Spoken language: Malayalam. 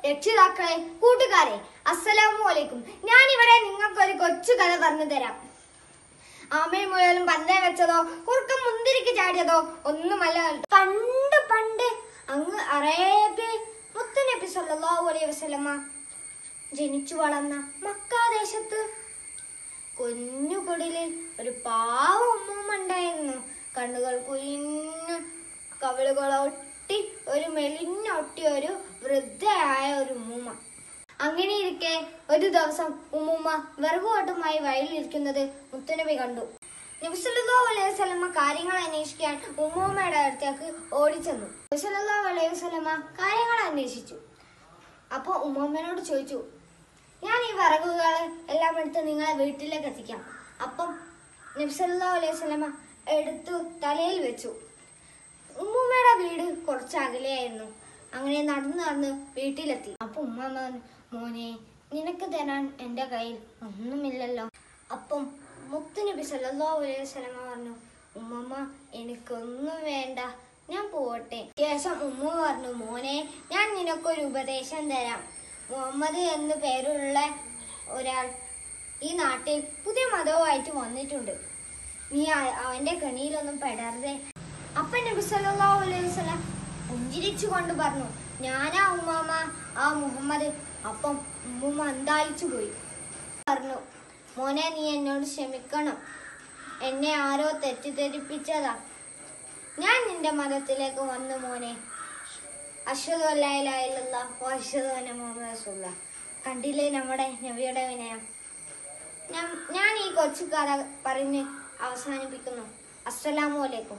രക്ഷിതാക്കളെ കൂട്ടുകാരെ അസ്സലാമു അലൈക്കും ഞാൻ ഇവിടെ നിങ്ങൾക്ക് ഒരു കൊച്ചു കഥ പറഞ്ഞു തരാം ആമയും മുയലും പന്തേ വെച്ചതോ കുറുക്കം മുന്തിരിക്ക് ചാടിയതോ ഒന്നുമല്ല പണ്ട് പണ്ട് അങ്ങ് അറേബ്യ മുത്തുനബി സല്ലല്ലാഹു അലൈഹി വസല്ലമ ജനിച്ചു വളർന്ന മക്കാദേശത്ത് കുഞ്ഞുകുടിലിൽ ഒരു പാവ ഉമ്മൂമ്മ ഉണ്ടായിരുന്നു കണ്ണുകൾ കുഞ്ഞു കവിളുകൾ ഒട്ടി ഒരു മെലിഞ്ഞൊട്ടിയ ഒരു വൃദ്ധയായ ഒരു ഉമ്മൂമ്മ അങ്ങനെ ഇരിക്കെ ഒരു ദിവസം ഉമ്മൂമ്മ വിറകുകൊട്ടുമായി വയലിലിരിക്കുന്നത് മുത്തുനബി കണ്ടു നബിസല്ലാ അലൈഹി വസല്ലമ കാര്യങ്ങൾ അന്വേഷിക്കാൻ ഉമ്മൂമ്മയുടെ അടുത്തേക്ക് ഓടിച്ചെന്നു നബിസല്ലാ അലൈഹി വസല്ലമ കാര്യങ്ങൾ അന്വേഷിച്ചു അപ്പൊ ഉമ്മൂമ്മനോട് ചോദിച്ചു ഞാൻ ഈ വിറകുകൾ എല്ലാം എടുത്ത് നിങ്ങളെ വീട്ടിലേക്ക് എത്തിക്കാം അപ്പം നബ്സല്ലാ അലൈഹി സ്വലമ എടുത്തു തലയിൽ വെച്ചു ഉമ്മൂമ്മയുടെ വീട് കുറച്ച് അകലെയായിരുന്നു അങ്ങനെ നടന്ന് നടന്ന് വീട്ടിലെത്തി അപ്പൊ ഉമ്മ പറഞ്ഞു, മോനെ നിനക്ക് തരാൻ എൻ്റെ കയ്യിൽ ഒന്നുമില്ലല്ലോ അപ്പം മുത്തു നബി സല്ലല്ലാഹു അലൈഹി വസല്ലമ പറഞ്ഞു ഉമ്മമ്മ എനിക്കൊന്നും വേണ്ട ഞാൻ പോട്ടെ ശേഷം ഉമ്മ പറഞ്ഞു മോനെ ഞാൻ നിനക്കൊരു ഉപദേശം തരാം മുഹമ്മദ് എന്ന് പേരുള്ള ഒരാൾ ഈ നാട്ടിൽ പുതിയ മതവുമായിട്ട് വന്നിട്ടുണ്ട് നീ ആ- അവന്റെ കെണിയിലൊന്നും പെടരുതേ അപ്പൊ നബി സല്ലല്ലാഹു അലൈഹി വസല്ലം പുഞ്ചിരിച്ചു കൊണ്ട് പറഞ്ഞു ഞാനാ ഉമ്മാമ ആ മുഹമ്മദ് അപ്പം ഉമ്മുമ്മ അന്താളിച്ചു പോയി പറഞ്ഞു മോനെ നീ എന്നോട് ക്ഷമിക്കണം എന്നെ ആരോ തെറ്റിദ്ധരിപ്പിച്ചതാ ഞാൻ നിന്റെ മതത്തിലേക്ക് വന്നു മോനെ അശ്വതു അല്ലായില്ല അശ്വതു അന്ന മുഹമ്മദ് റസൂലുള്ളാഹ്. കണ്ടില്ലേ നമ്മുടെ നബിയുടെ വിനയം ഞാൻ ഞാൻ ഈ കൊച്ചു കഥ പറഞ്ഞ് അവസാനിപ്പിക്കുന്നു അസ്സലാമു അലൈക്കും